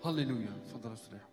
هللويا اتفضل استريح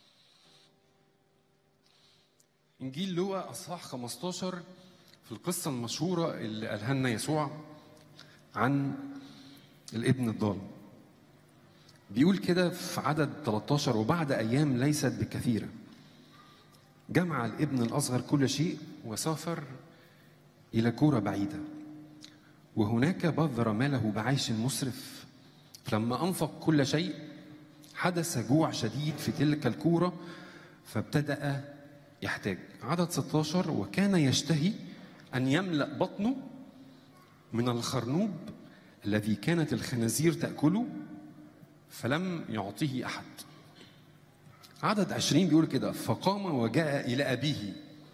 انجيل لوقا اصحاح 15 في القصه المشهوره اللي قالها لنا يسوع عن الابن الضال بيقول كده في عدد 13 وبعد ايام ليست بكثيره جمع الابن الاصغر كل شيء وسافر الى كوره بعيده وهناك بذر ماله بعيش مسرف فلما انفق كل شيء حدث جوع شديد في تلك الكوره فابتدا يحتاج عدد 16 وكان يشتهي ان يملا بطنه من الخرنوب الذي كانت الخنازير تاكله فلم يعطيه احد عدد عشرين بيقول كده فقام وجاء إلى أبيه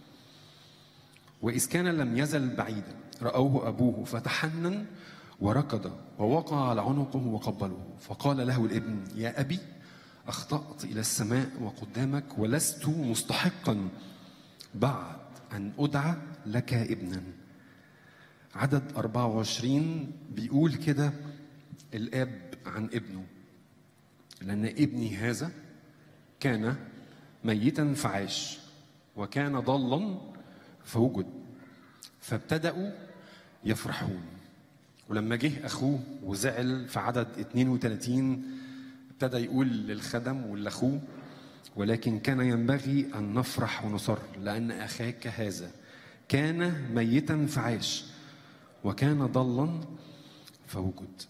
وإذ كان لم يزل بعيدا رأوه أبوه فتحنن وركض ووقع على عنقه وقبله فقال له الابن يا أبي أخطأت إلى السماء وقدامك ولست مستحقا بعد أن أدعى لك ابنا عدد 24 بيقول كده الآب عن ابنه لأن ابني هذا كان ميتا فعاش وكان ضلا فوجد فابتدأوا يفرحون ولما جه أخوه وزعل في عدد 32 ابتدى يقول للخدم والأخوه ولكن كان ينبغي أن نفرح ونصر لأن أخاك هذا كان ميتا فعاش وكان ضلا فوجد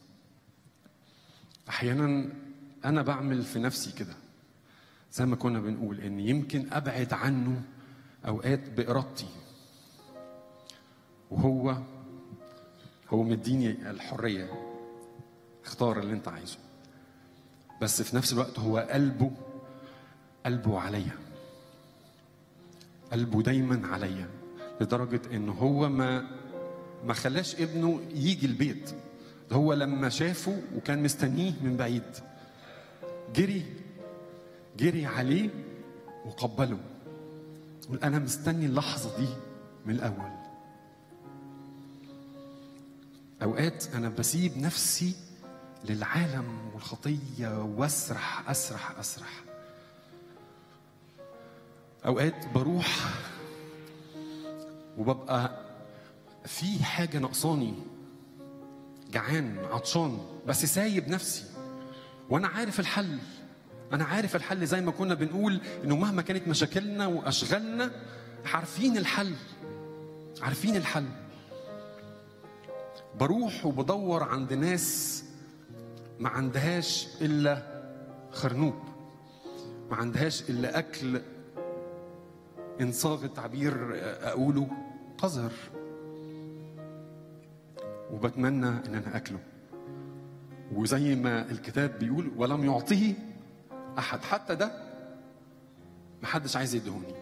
أحيانا أنا بعمل في نفسي كده زي ما كنا بنقول ان يمكن ابعد عنه اوقات بارادتي وهو هو مديني الحريه اختار اللي انت عايزه بس في نفس الوقت هو قلبه قلبه عليا قلبه دايما عليا لدرجه ان هو ما ما خلاش ابنه يجي البيت ده هو لما شافه وكان مستنيه من بعيد جري جري عليه وقبله يقول انا مستني اللحظه دي من الاول اوقات انا بسيب نفسي للعالم والخطيه واسرح اسرح اسرح اوقات بروح وببقى في حاجه ناقصاني جعان عطشان بس سايب نفسي وانا عارف الحل انا عارف الحل زي ما كنا بنقول انه مهما كانت مشاكلنا واشغالنا عارفين الحل عارفين الحل بروح وبدور عند ناس ما عندهاش الا خرنوب ما عندهاش الا اكل ان صاغ التعبير اقوله قذر وبتمنى ان انا اكله وزي ما الكتاب بيقول ولم يعطيه احد حتى ده محدش عايز يدهوني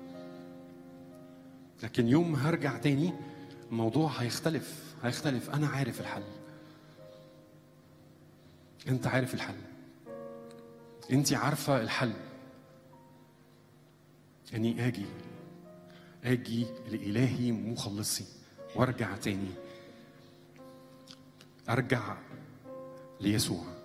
لكن يوم ما هرجع تاني الموضوع هيختلف هيختلف انا عارف الحل انت عارف الحل انت عارفه الحل اني اجي اجي لالهي مخلصي وارجع تاني ارجع ليسوع